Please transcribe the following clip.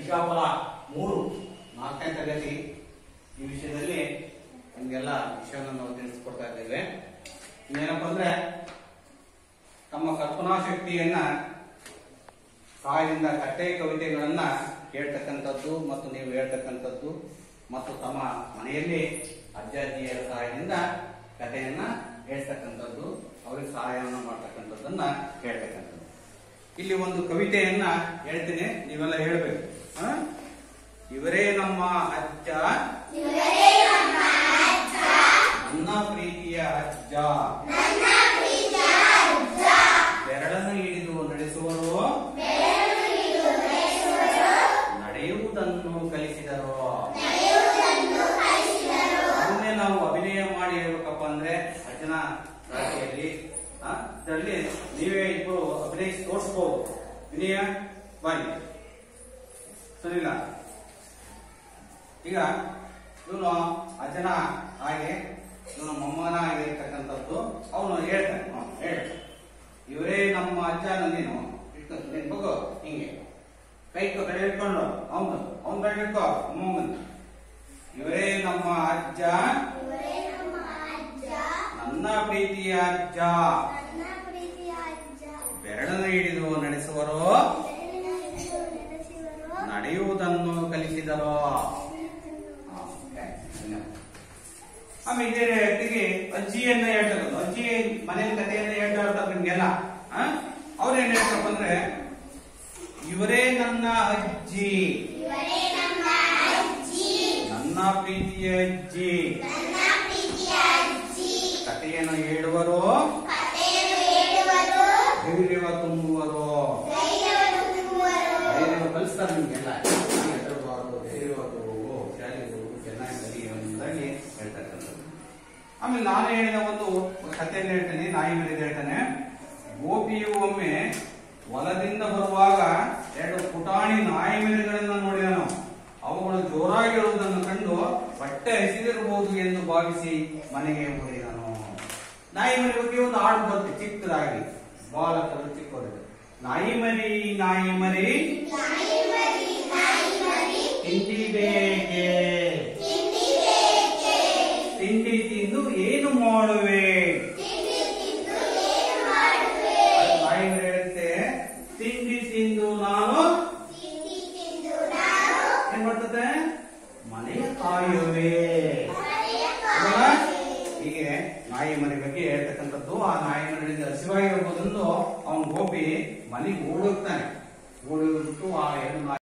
ವಿದ್ಯಾಫಲ ಮೂರು ನಾಲ್ಕನೇ ತರಗತಿ ಈ ವಿಷಯದಲ್ಲಿ ನಿಮಗೆಲ್ಲ ವಿಷಯವನ್ನು ನಾವು ತಿಳಿಸ್ಕೊಡ್ತಾ ಇದ್ದೇವೆ ಇನ್ನೇನಪ್ಪ ಅಂದ್ರೆ ತಮ್ಮ ಕಲ್ಪನಾ ಶಕ್ತಿಯನ್ನ ಸಹಾಯದಿಂದ ಕಟ್ಟೆ ಕವಿತೆಗಳನ್ನ ಹೇಳ್ತಕ್ಕಂಥದ್ದು ಮತ್ತು ನೀವು ಹೇಳ್ತಕ್ಕಂಥದ್ದು ಮತ್ತು ತಮ್ಮ ಮನೆಯಲ್ಲಿ ಅಜ್ಜ ಅಜ್ಜಿಯರ ಸಹಾಯದಿಂದ ಕಥೆಯನ್ನ ಹೇಳ್ತಕ್ಕಂಥದ್ದು ಅವ್ರಿಗೆ ಸಹಾಯವನ್ನು ಮಾಡ್ತಕ್ಕಂಥದ್ದನ್ನ ಹೇಳ್ತಕ್ಕಂಥದ್ದು ಇಲ್ಲಿ ಒಂದು ಕವಿತೆಯನ್ನ ಹೇಳ್ತೀನಿ ನೀವೆಲ್ಲ ಹೇಳ್ಬೇಕು ಹ? ಇವರೇ ನಮ್ಮ ಅಜ್ಜ ನನ್ನ ಪ್ರೀತಿಯ ಅಜ್ಜ ಬೆರಳನ್ನು ಹಿಡಿದು ನಡೆಸುವರು ನಡೆಯುವುದನ್ನು ಕಲಿಸಿದರು ಅದನ್ನೇ ನಾವು ಅಭಿನಯ ಮಾಡಿ ಹೇಳ್ಬೇಕಪ್ಪ ಅಂದ್ರೆ ಅಜ್ಜನ ರಾಶಿಯಲ್ಲಿ ಆ, ಇದರಲ್ಲಿ ನೀವೇ ಇಬ್ಬರು ಅಭಿನಯಿಸಿ ತೋರಿಸ್ಬೋದು ವಿನಯ ಬನ್ನಿ ಸರಿನಾ ಈಗ ಇವನು ಅಜ್ಜನ ಹಾಗೆ ಇವನು ಮೊಮ್ಮನ ಆಗಿರ್ತಕ್ಕಂಥದ್ದು ಅವನು ಹೇಳ್ತಾನೆ ಅವ್ನು ಹೇಳ ಇವರೇ ನಮ್ಮ ಅಜ್ಜ ನೀನು ಇಟ್ಕೊ ನೀನ್ ಬಗ್ಗು ಹಿಂಗೆ ಕೈ ಇಟ್ಕೊ ಕಡೆ ಇಟ್ಕೊಂಡು ಅವನು ಅವನ್ ಕಡೆ ಇಟ್ಕೋ ಅಮ್ಮಮ್ಮನ ಇವರೇ ನಮ್ಮ ಅಜ್ಜ ನನ್ನ ಪ್ರೀತಿಯ ಅಜ್ಜ ಬೆರಳನ್ನು ಹಿಡಿದು ನಡೆಸುವರು ನಡೆಯುವುದನ್ನು ಕಲಿಸಿದರು ಹಾ, ಓಕೆ. ಧನ್ಯವಾದ. ಆಮೇಲೆ ಇದೇ ರೀತಿಗೆ ಅಜ್ಜಿಯನ್ನ ಹೇಳ್ತಾರೆ ಅಜ್ಜಿ ಮನೆಯ ಕಥೆಯನ್ನ ಹೇಳ್ತಾ ಇರ್ತಾರೆ ನಿಮ್ಗೆಲ್ಲ ಅವ್ರು ಏನ್ ಹೇಳ್ತಾರಪ್ಪ ಅಂದ್ರೆ ಇವರೇ ನನ್ನ ಅಜ್ಜಿ ನನ್ನ ಪ್ರೀತಿಯ ಅಜ್ಜಿ ಕಥೆಯನ್ನು ಹೇಳುವರು ಧೈರ್ಯವ ತುಂಬುವರು ಧೈರ್ಯವ ಕಲಿಸ್ತಾರೆ ನಿಮ್ಗೆಲ್ಲ ಹೆದರಬಾರದು ಧೈರ್ಯವಾಗಿ ಹೋಗು ಶಾಲೆಗೆ ಹೋಗು ಚೆನ್ನಾಗಿ ಕಲಿ ಎಂಬುದಾಗಿ ಹೇಳ್ತಕ್ಕಂಥದ್ದು ಆಮೇಲೆ ನಾನು ಹೇಳಿದ ಒಂದು ಕಥೆಯನ್ನು ಹೇಳ್ತೇನೆ ನಾಯಿ ಮರಿದ ಹೇಳ್ತಾನೆ ಗೋಪಿಯು ಒಮ್ಮೆ ಹೊಲದಿಂದ ಬರುವಾಗ ಎರಡು ಪುಟಾಣಿ ನಾಯಿ ಮರಿಗಳನ್ನ ನೋಡಿದನು ಅವುಗಳು ಜೋರಾಗಿ ಹೇಳುವುದನ್ನು ಕಂಡು ಬಟ್ಟೆ ಹಸಿದಿರಬಹುದು ಎಂದು ಭಾವಿಸಿ ಮನೆಗೆ ಹೋಗಿದನು ನಾಯಿ ಮರಿ ಬಗ್ಗೆ ಒಂದು ಹಾಡು ಬರುತ್ತೆ ಚಿಕ್ಕದಾಗಿ ಬಾಲಕರು ಚಿಕ್ಕವರಿಗೆ ನಾಯಿ ಮರಿ ನಾಯಿ ಮರಿ ತಿಂಡಿ ಬೇಕೆ ತಿಂಡಿ ತಿಂದು ಏನು ಮಾಡುವೆ ಅದು ನಾಯಿ ಮರಿ ಹೇಳುತ್ತೆ ತಿಂಡಿ ತಿಂದು ನಾನು ಏನ್ ಮಾಡ್ತದೆ ಮನೆಯ ಕಾಯುವೆ ಅಲ್ವಾ? ಹೀಗೆ ನಾಯಿ ಮರಿ ಬಗ್ಗೆ ಹೇಳ್ತಕ್ಕಂಥದ್ದು ಆ ನಾಯಿ ಮರಿಯಿಂದ ಹಸಿವಾಗಿರ್ಬೋದೆಂದು ಅವನ್ ಗೋಪಿ ಮನೆಗೆ ಓಡೋಗ್ತಾನೆ ಓಡೋಗ್ಬಿಟ್ಟು ಆ ಹೆಣ್ಣು ನಾಯಿ